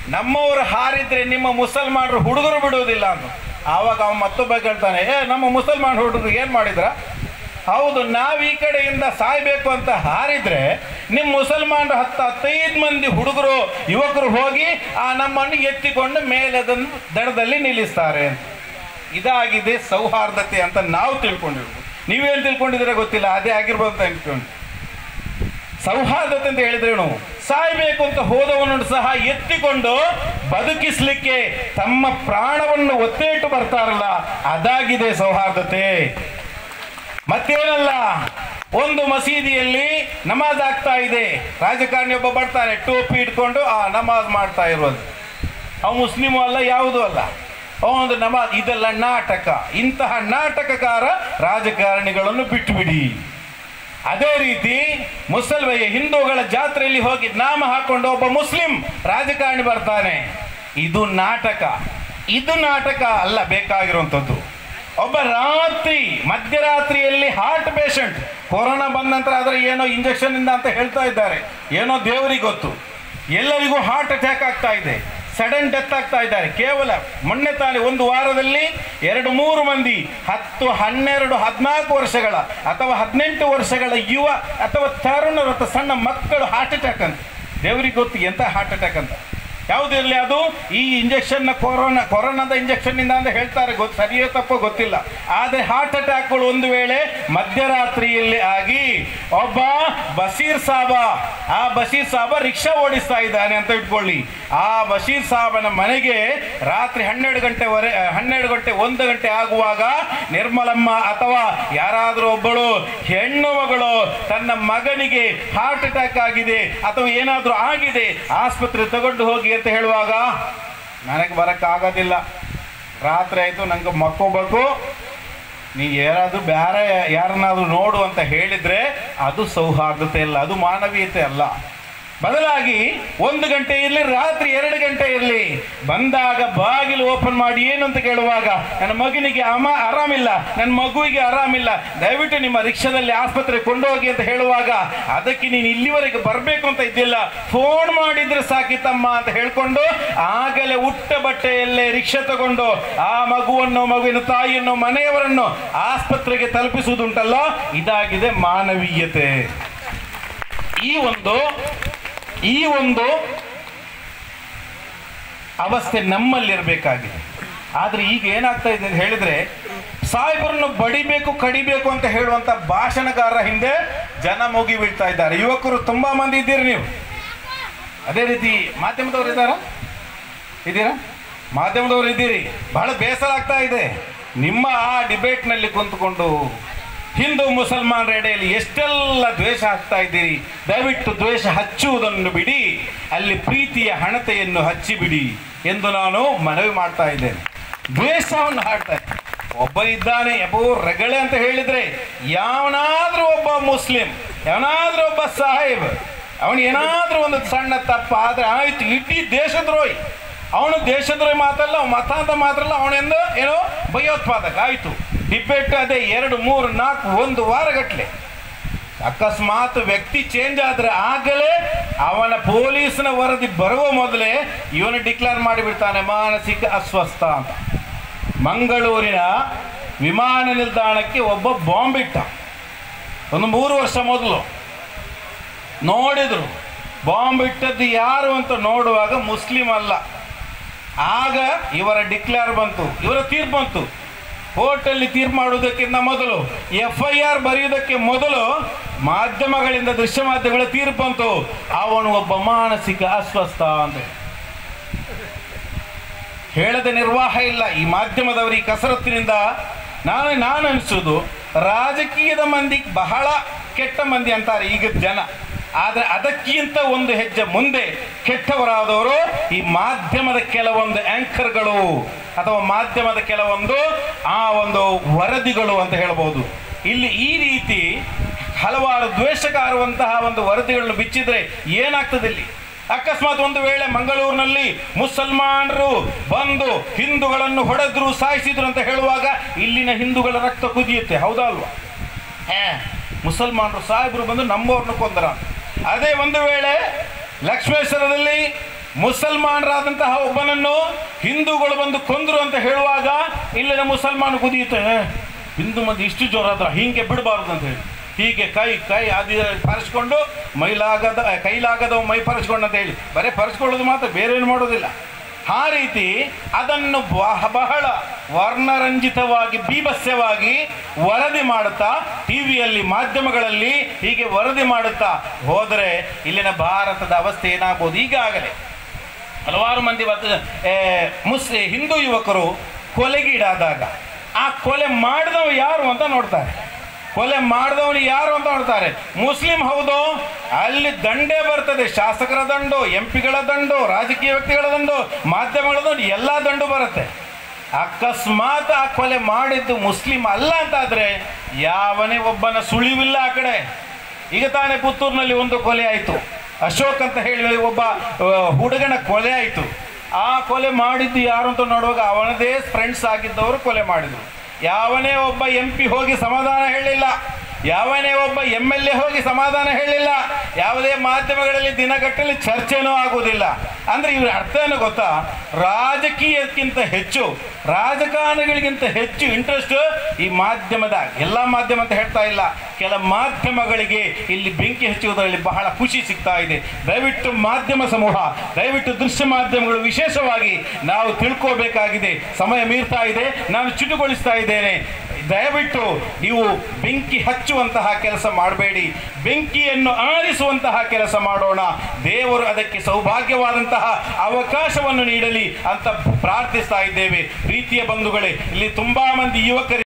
ನಮ್ಮವರು ಹಾರಿದ್ರೆ ನಿಮ್ಮ ಮುಸಲ್ಮಾನರು ಹುಡುಗರು ಬಿಡುವುದಿಲ್ಲ ಅಂತ ಆವಾಗ ಅವ ಮತ್ತೊಬ್ಬ ಕೇಳ್ತಾನೆ ಏ ನಮ್ಮ ಮುಸಲ್ಮಾನ್ ಹುಡುಗರು ಏನು ಮಾಡಿದ್ರ ಹೌದು ನಾವು ಈ ಕಡೆಯಿಂದ ಸಾಯ್ಬೇಕು ಅಂತ ಹಾರಿದ್ರೆ ನಿಮ್ಮ ಮುಸಲ್ಮಾನರು ಹತ್ತು ಹತ್ತೈದು ಮಂದಿ ಹುಡುಗರು ಯುವಕರು ಹೋಗಿ ಆ ನಮ್ಮನ್ನು ಎತ್ತಿಕೊಂಡು ಮೇಲೆ ಅದನ್ನು ದಡದಲ್ಲಿ ನಿಲ್ಲಿಸ್ತಾರೆ ಅಂತ ಇದಾಗಿದೆ ಸೌಹಾರ್ದತೆ ಅಂತ ನಾವು ತಿಳ್ಕೊಂಡಿರ್ಬೋದು ನೀವೇನು ತಿಳ್ಕೊಂಡಿದ್ರೆ ಗೊತ್ತಿಲ್ಲ ಅದೇ ಆಗಿರ್ಬೋದು ಅಂತ ಅನ್ಕೊಂಡು ಸೌಹಾರ್ದತೆ ಅಂತ ಹೇಳಿದ್ರೇನು ಸಾಯ್ಬೇಕು ಅಂತ ಹೋದವನನ್ನು ಸಹ ಎತ್ತಿಕೊಂಡು ಬದುಕಿಸ್ಲಿಕ್ಕೆ ತಮ್ಮ ಪ್ರಾಣವನ್ನು ಒತ್ತೆ ಇಟ್ಟು ಬರ್ತಾರಲ್ಲ ಅದಾಗಿದೆ ಸೌಹಾರ್ದತೆ ಮತ್ತೇನಲ್ಲ ಒಂದು ಮಸೀದಿಯಲ್ಲಿ ನಮಾಜ್ ಆಗ್ತಾ ಇದೆ ರಾಜಕಾರಣಿ ಒಬ್ಬ ಬರ್ತಾನೆ ಟೋಪಿ ಇಟ್ಕೊಂಡು ಆ ನಮಾಜ್ ಮಾಡ್ತಾ ಇರೋದು ಅವ ಮುಸ್ಲಿಮು ಅಲ್ಲ ಯಾವುದೂ ಅಲ್ಲ ಅವನೊಂದು ನಮಾಜ್ ಇದೆಲ್ಲ ನಾಟಕ ಇಂತಹ ನಾಟಕಕಾರ ರಾಜಕಾರಣಿಗಳನ್ನು ಬಿಟ್ಟುಬಿಡಿ ಅದೇ ರೀತಿ ಮುಸಲ್ಮ ಹಿಂದೂಗಳ ಜಾತ್ರೆಯಲ್ಲಿ ಹೋಗಿ ನಾಮ ಹಾಕೊಂಡು ಒಬ್ಬ ಮುಸ್ಲಿಂ ರಾಜಕಾರಣಿ ಬರ್ತಾನೆ ಇದು ನಾಟಕ ಇದು ನಾಟಕ ಅಲ್ಲ ಬೇಕಾಗಿರುವಂಥದ್ದು ಒಬ್ಬ ರಾತ್ರಿ ಮಧ್ಯರಾತ್ರಿಯಲ್ಲಿ ಹಾರ್ಟ್ ಪೇಷಂಟ್ ಕೊರೋನಾ ಬಂದ ನಂತರ ಅದರ ಏನೋ ಇಂಜೆಕ್ಷನ್ ಇಂದ ಅಂತ ಹೇಳ್ತಾ ಇದ್ದಾರೆ ಏನೋ ದೇವರಿಗೆ ಗೊತ್ತು ಎಲ್ಲರಿಗೂ ಹಾರ್ಟ್ ಅಟ್ಯಾಕ್ ಆಗ್ತಾ ಇದೆ ಸಡನ್ ಡೆತ್ ಆಗ್ತಾ ಇದ್ದಾರೆ ಕೇವಲ ಮೊನ್ನೆ ತಾನೇ ಒಂದು ವಾರದಲ್ಲಿ ಎರಡು ಮೂರು ಮಂದಿ ಹತ್ತು ಹನ್ನೆರಡು ಹದಿನಾಲ್ಕು ವರ್ಷಗಳ ಅಥವಾ ಹದಿನೆಂಟು ವರ್ಷಗಳ ಯುವ ಅಥವಾ ತರುಣರು ಅಥವಾ ಸಣ್ಣ ಮಕ್ಕಳು ಹಾರ್ಟ್ ಅಟ್ಯಾಕ್ ಅಂತ ದೇವರಿಗೆ ಗೊತ್ತು ಎಂತ ಹಾರ್ಟ್ ಅಟ್ಯಾಕ್ ಅಂತ ಯಾವುದಿರಲಿ ಅದು ಈ ಇಂಜೆಕ್ಷನ್ನ ಕೊರೋನಾ ಕೊರೋನಾದ ಇಂಜೆಕ್ಷನ್ನಿಂದ ಅಂತ ಹೇಳ್ತಾರೆ ಗೊತ್ತು ಸರಿಯೋ ತಪ್ಪೋ ಗೊತ್ತಿಲ್ಲ ಆದರೆ ಹಾರ್ಟ್ ಅಟ್ಯಾಕ್ಗಳು ಒಂದು ವೇಳೆ ಮಧ್ಯರಾತ್ರಿಯಲ್ಲಿ ಆಗಿ ಒಬ್ಬ ಬಶೀರ್ ಸಾಬ ಆ ಬಶೀರ್ ಸಾಬ ರಿಕ್ಷಾ ಓಡಿಸ್ತಾ ಇದ್ದಾನೆ ಅಂತ ಇಟ್ಕೊಳ್ಳಿ ಆ ಬಶೀರ್ ಸಾಬನ ಮನೆಗೆ ರಾತ್ರಿ ಹನ್ನೆರಡು ಗಂಟೆವರೆ ಹನ್ನೆರಡು ಗಂಟೆ ಒಂದು ಗಂಟೆ ಆಗುವಾಗ ನಿರ್ಮಲಮ್ಮ ಅಥವಾ ಯಾರಾದರೂ ಒಬ್ಬಳು ಹೆಣ್ಣು ಮಗಳು ತನ್ನ ಮಗನಿಗೆ ಹಾರ್ಟ್ ಅಟ್ಯಾಕ್ ಆಗಿದೆ ಅಥವಾ ಏನಾದರೂ ಆಗಿದೆ ಆಸ್ಪತ್ರೆ ತಗೊಂಡು ಹೋಗಿ ಅಂತ ಹೇಳುವಾಗ ನನಗೆ ಬರೋಕ್ಕಾಗೋದಿಲ್ಲ ರಾತ್ರಿ ಆಯಿತು ನಂಗೆ ಮಕ್ಕೋಬೇಕು ನೀ ಯಾರಾದ್ರೂ ಬೇರೆ ಯಾರನ್ನಾದ್ರೂ ನೋಡು ಅಂತ ಹೇಳಿದ್ರೆ ಅದು ಸೌಹಾರ್ದತೆ ಅಲ್ಲ ಅದು ಮಾನವೀಯತೆ ಅಲ್ಲ ಬದಲಾಗಿ ಒಂದು ಗಂಟೆ ಇರಲಿ ರಾತ್ರಿ ಎರಡು ಗಂಟೆ ಇರಲಿ ಬಂದಾಗ ಬಾಗಿಲು ಓಪನ್ ಮಾಡಿ ಏನು ಅಂತ ಕೇಳುವಾಗ ನನ್ನ ಮಗನಿಗೆ ಅಮ ಆರಾಮಿಲ್ಲ ನನ್ನ ಮಗುವಿಗೆ ಆರಾಮಿಲ್ಲ ದಯವಿಟ್ಟು ನಿಮ್ಮ ರಿಕ್ಷಾದಲ್ಲಿ ಆಸ್ಪತ್ರೆಗೆ ಕೊಂಡೋಗಿ ಅಂತ ಹೇಳುವಾಗ ಅದಕ್ಕೆ ನೀನು ಇಲ್ಲಿವರೆಗೆ ಬರಬೇಕು ಅಂತ ಇದ್ದಿಲ್ಲ ಫೋನ್ ಮಾಡಿದ್ರೆ ಸಾಕಿತಮ್ಮ ಅಂತ ಹೇಳ್ಕೊಂಡು ಆಗಲೇ ಉಟ್ಟ ಬಟ್ಟೆಯಲ್ಲೇ ರಿಕ್ಷಾ ತಗೊಂಡು ಆ ಮಗುವನ್ನು ಮಗುವಿನ ತಾಯಿಯನ್ನು ಮನೆಯವರನ್ನು ಆಸ್ಪತ್ರೆಗೆ ತಲುಪಿಸುವುದುಂಟಲ್ಲ ಇದಾಗಿದೆ ಮಾನವೀಯತೆ ಈ ಒಂದು ಈ ಒಂದು ಅವಸ್ಥೆ ನಮ್ಮಲ್ಲಿರಬೇಕಾಗಿದೆ ಆದರೆ ಈಗ ಏನಾಗ್ತಾ ಇದೆ ಅಂತ ಹೇಳಿದ್ರೆ ಸಾಹೇಬರನ್ನು ಬಡಿಬೇಕು ಕಡಿಬೇಕು ಅಂತ ಹೇಳುವಂತ ಭಾಷಣಗಾರರ ಹಿಂದೆ ಜನ ಮುಗಿ ಬೀಳ್ತಾ ಇದ್ದಾರೆ ಯುವಕರು ತುಂಬಾ ಮಂದಿ ಇದ್ದೀರಿ ನೀವು ಅದೇ ರೀತಿ ಮಾಧ್ಯಮದವರು ಇದ್ದಾರಾ ಇದ್ದೀರಾ ಮಾಧ್ಯಮದವರು ಇದ್ದೀರಿ ಬಹಳ ಬೇಸರ ಆಗ್ತಾ ಇದೆ ನಿಮ್ಮ ಆ ಡಿಬೇಟ್ನಲ್ಲಿ ಕುಂತ್ಕೊಂಡು ಹಿಂದೂ ಮುಸಲ್ಮಾನರ ಎಡೆಯಲ್ಲಿ ಎಷ್ಟೆಲ್ಲ ದ್ವೇಷ ಹಾಕ್ತಾ ಇದ್ದೀರಿ ದಯವಿಟ್ಟು ದ್ವೇಷ ಹಚ್ಚುವುದನ್ನು ಬಿಡಿ ಅಲ್ಲಿ ಪ್ರೀತಿಯ ಹಣತೆಯನ್ನು ಹಚ್ಚಿಬಿಡಿ ಎಂದು ನಾನು ಮನವಿ ಮಾಡ್ತಾ ಇದ್ದೇನೆ ದ್ವೇಷವನ್ನು ಹಾಡ್ತಾ ಒಬ್ಬ ಇದ್ದಾನೆ ಅಬ್ಬೋ ರಗಳೆ ಅಂತ ಹೇಳಿದ್ರೆ ಯಾವನಾದ್ರೂ ಒಬ್ಬ ಮುಸ್ಲಿಂ ಯಾವನಾದ್ರೂ ಒಬ್ಬ ಸಾಹೇಬ್ ಅವನು ಏನಾದ್ರೂ ಒಂದು ಸಣ್ಣ ತಪ್ಪ ಆದ್ರೆ ಆಯ್ತು ಇಡೀ ದೇಶದ್ರೋಹಿ ಅವನು ದೇಶದ್ರೋಹಿ ಮಾತಲ್ಲ ಅವ್ನು ಮತ ಅಂತ ಮಾತ್ರ ಅಲ್ಲ ಅವನೆಂದು ಏನೋ ಭಯೋತ್ಪಾದಕ ಆಯ್ತು ಡಿಬೇಟ್ ಅದೇ ಎರಡು ಮೂರು ನಾಲ್ಕು ಒಂದು ವಾರಗಟ್ಲೆ ಅಕಸ್ಮಾತ್ ವ್ಯಕ್ತಿ ಚೇಂಜ್ ಆದ್ರೆ ಆಗಲೇ ಅವನ ಪೊಲೀಸ್ನ ವರದಿ ಬರುವ ಮೊದಲೇ ಇವನು ಡಿಕ್ಲೇರ್ ಮಾಡಿಬಿಡ್ತಾನೆ ಮಾನಸಿಕ ಅಸ್ವಸ್ಥ ಅಂತ ಮಂಗಳೂರಿನ ವಿಮಾನ ನಿಲ್ದಾಣಕ್ಕೆ ಒಬ್ಬ ಬಾಂಬ್ ಇಟ್ಟ ಒಂದು ಮೂರು ವರ್ಷ ಮೊದಲು ನೋಡಿದ್ರು ಬಾಂಬ್ ಇಟ್ಟದ್ದು ಯಾರು ಅಂತ ನೋಡುವಾಗ ಮುಸ್ಲಿಂ ಅಲ್ಲ ಆಗ ಇವರ ಡಿಕ್ಲೇರ್ ಬಂತು ಇವರ ತೀರ್ಪು ಬಂತು ಕೋರ್ಟಲ್ಲಿ ತೀರ್ಪು ಮಾಡುವುದಕ್ಕಿಂತ ಮೊದಲು ಎಫ್ ಐ ಆರ್ ಬರೆಯುವುದಕ್ಕೆ ಮೊದಲು ಮಾಧ್ಯಮಗಳಿಂದ ದೃಶ್ಯ ಮಾಧ್ಯಮಗಳ ತೀರ್ಪು ಬಂತು ಅವನು ಒಬ್ಬ ಮಾನಸಿಕ ಅಸ್ವಸ್ಥ ಅಂತ ಹೇಳದ ನಿರ್ವಾಹ ಇಲ್ಲ ಈ ಮಾಧ್ಯಮದವರ ಈ ಕಸರತ್ತಿನಿಂದ ನಾನು ನಾನು ಅನಿಸೋದು ರಾಜಕೀಯದ ಮಂದಿ ಬಹಳ ಕೆಟ್ಟ ಮಂದಿ ಅಂತಾರೆ ಈಗ ಜನ ಆದರೆ ಅದಕ್ಕಿಂತ ಒಂದು ಹೆಜ್ಜೆ ಮುಂದೆ ಕೆಟ್ಟವರಾದವರು ಈ ಮಾಧ್ಯಮದ ಕೆಲವೊಂದು ಆಂಕರ್ಗಳು ಅಥವಾ ಮಾಧ್ಯಮದ ಕೆಲವೊಂದು ಆ ಒಂದು ವರದಿಗಳು ಅಂತ ಹೇಳ್ಬೋದು ಇಲ್ಲಿ ಈ ರೀತಿ ಹಲವಾರು ದ್ವೇಷಕಾರುವಂತಹ ಒಂದು ವರದಿಗಳನ್ನು ಬಿಚ್ಚಿದ್ರೆ ಏನಾಗ್ತದೆ ಇಲ್ಲಿ ಅಕಸ್ಮಾತ್ ಒಂದು ವೇಳೆ ಮಂಗಳೂರಿನಲ್ಲಿ ಮುಸಲ್ಮಾನರು ಬಂದು ಹಿಂದೂಗಳನ್ನು ಹೊಡೆದ್ರು ಸಾಯಿಸಿದ್ರು ಅಂತ ಹೇಳುವಾಗ ಇಲ್ಲಿನ ಹಿಂದೂಗಳ ರಕ್ತ ಕುದಿಯುತ್ತೆ ಹೌದಾ ಅಲ್ವಾ ಹೇ ಮುಸಲ್ಮಾನರು ಸಾಹೇಬರು ಬಂದು ನಮ್ಮವ್ರನ್ನ ಕೊಂದರ ಅದೇ ಒಂದು ವೇಳೆ ಲಕ್ಷ್ಮೇಶ್ವರದಲ್ಲಿ ಮುಸಲ್ಮಾನರಾದಂತಹ ಒಬ್ಬನನ್ನು ಹಿಂದೂಗಳು ಬಂದು ಕೊಂದ್ರು ಅಂತ ಹೇಳುವಾಗ ಇಲ್ಲಿನ ಮುಸಲ್ಮಾನ ಕುದಿಯುತ್ತೆ "ಏ, ಹಿಂದೂ ಮಂದಿ ಇಷ್ಟು ಜೋರಾದ್ರ ಹೀಗೆ ಬಿಡಬಾರ್ದು ಅಂತ ಹೇಳಿ ಹೀಗೆ ಕೈ ಕೈ ಅದು ಪರಿಸ್ಕೊಂಡು ಮೈಲಾಗದ ಕೈಲಾಗದ ಮೈ ಪರಿಸ್ಕೊಂಡು ಅಂತ ಹೇಳಿ ಬರೀ ಪರಿಸ್ಕೊಳ್ಳೋದು ಮಾತ್ರ ಬೇರೆ ಏನು ಮಾಡೋದಿಲ್ಲ ಆ ರೀತಿ ಅದನ್ನು ಬಹ- ಬಹಳ ವರ್ಣರಂಜಿತವಾಗಿ ಬೀಭತ್ಸವಾಗಿ ವರದಿ ಮಾಡುತ್ತಾ ಟಿವಿಯಲ್ಲಿ ಮಾಧ್ಯಮಗಳಲ್ಲಿ ಹೀಗೆ ವರದಿ ಮಾಡುತ್ತಾ ಹೋದರೆ ಇಲ್ಲಿನ ಭಾರತದ ಅವಸ್ಥೆ ಏನಾಗ್ಬೋದು ಈಗಾಗಲೇ ಹಲವಾರು ಮಂದಿ ಇವತ್ತು ಏ, ಮುಸ್ ಹಿಂದೂ ಯುವಕರು ಕೊಲೆಗೀಡಾದಾಗ ಆ ಕೊಲೆ ಮಾಡಿದವ ಯಾರು ಅಂತ ನೋಡ್ತಾರೆ ಕೊಲೆ ಮಾಡಿದವನು ಯಾರು ಅಂತ ನೋಡ್ತಾರೆ ಮುಸ್ಲಿಂ ಹೌದು ಅಲ್ಲಿ ದಂಡೇ ಬರ್ತದೆ ಶಾಸಕರ ದಂಡು ಎಂ ಪಿಗಳ ದಂಡು ರಾಜಕೀಯ ವ್ಯಕ್ತಿಗಳ ದಂಡು ಮಾಧ್ಯಮಗಳ ದಂಡು ಎಲ್ಲ ದಂಡು ಬರುತ್ತೆ ಅಕಸ್ಮಾತ್ ಆ ಕೊಲೆ ಮಾಡಿದ್ದು ಮುಸ್ಲಿಂ ಅಲ್ಲ ಅಂತಾದ್ರೆ ಯಾವನೇ ಒಬ್ಬನ ಸುಳಿವಿಲ್ಲ ಆ ಕಡೆ ಈಗ ತಾನೇ ಪುತ್ತೂರಿನಲ್ಲಿ ಒಂದು ಕೊಲೆ ಆಯಿತು ಅಶೋಕ್ ಅಂತ ಹೇಳಿ ಒಬ್ಬ ಆ, ಹುಡುಗನ ಕೊಲೆ ಆಯಿತು ಆ ಕೊಲೆ ಮಾಡಿದ್ದು ಯಾರು ಅಂತ ನೋಡುವಾಗ ಅವನದೇ ಫ್ರೆಂಡ್ಸ್ ಆಗಿದ್ದವರು ಕೊಲೆ ಮಾಡಿದ್ರು ಯಾವನೇ ಒಬ್ಬ ಎಂ ಪಿ ಹೋಗಿ ಸಮಾಧಾನ ಹೇಳಿಲ್ಲ ಯಾವನೇ ಒಬ್ಬ ಎಮ್ ಎಲ್ ಎ ಹೋಗಿ ಸಮಾಧಾನ ಹೇಳಿಲ್ಲ ಯಾವುದೇ ಮಾಧ್ಯಮಗಳಲ್ಲಿ ದಿನಗಟ್ಟಲೆ ಚರ್ಚೆನೂ ಆಗುವುದಿಲ್ಲ ಅಂದ್ರೆ ಇವ್ರ ಅರ್ಥ ಏನು ಗೊತ್ತಾ ರಾಜಕೀಯಕ್ಕಿಂತ ಹೆಚ್ಚು ರಾಜಕಾರಣಿಗಳಿಗಿಂತ ಹೆಚ್ಚು ಇಂಟ್ರೆಸ್ಟ್ ಈ ಮಾಧ್ಯಮದ ಎಲ್ಲ ಮಾಧ್ಯಮ ಅಂತ ಹೇಳ್ತಾ ಇಲ್ಲ ಕೆಲ ಮಾಧ್ಯಮಗಳಿಗೆ ಇಲ್ಲಿ ಬೆಂಕಿ ಹಚ್ಚುವುದರಲ್ಲಿ ಬಹಳ ಖುಷಿ ಸಿಗ್ತಾ ಇದೆ ದಯವಿಟ್ಟು ಮಾಧ್ಯಮ ಸಮೂಹ ದಯವಿಟ್ಟು ದೃಶ್ಯ ಮಾಧ್ಯಮಗಳು ವಿಶೇಷವಾಗಿ ನಾವು ತಿಳ್ಕೋಬೇಕಾಗಿದೆ ಸಮಯ ಮೀರ್ತಾ ಇದೆ ನಾನು ಚುಟುಗೊಳಿಸ್ತಾ ಇದ್ದೇನೆ ದಯವಿಟ್ಟು ನೀವು ಬೆಂಕಿ ಹಚ್ಚುವಂತಹ ಕೆಲಸ ಮಾಡಬೇಡಿ ಬೆಂಕಿಯನ್ನು ಆರಿಸುವಂತಹ ಕೆಲಸ ಮಾಡೋಣ ದೇವರು ಅದಕ್ಕೆ ಸೌಭಾಗ್ಯವಾದಂತಹ ಅವಕಾಶವನ್ನು ನೀಡಲಿ ಅಂತ ಪ್ರಾರ್ಥಿಸ್ತಾ ಇದ್ದೇವೆ ಪ್ರೀತಿಯ ಬಂಧುಗಳೇ ಇಲ್ಲಿ ತುಂಬಾ ಮಂದಿ ಯುವಕರು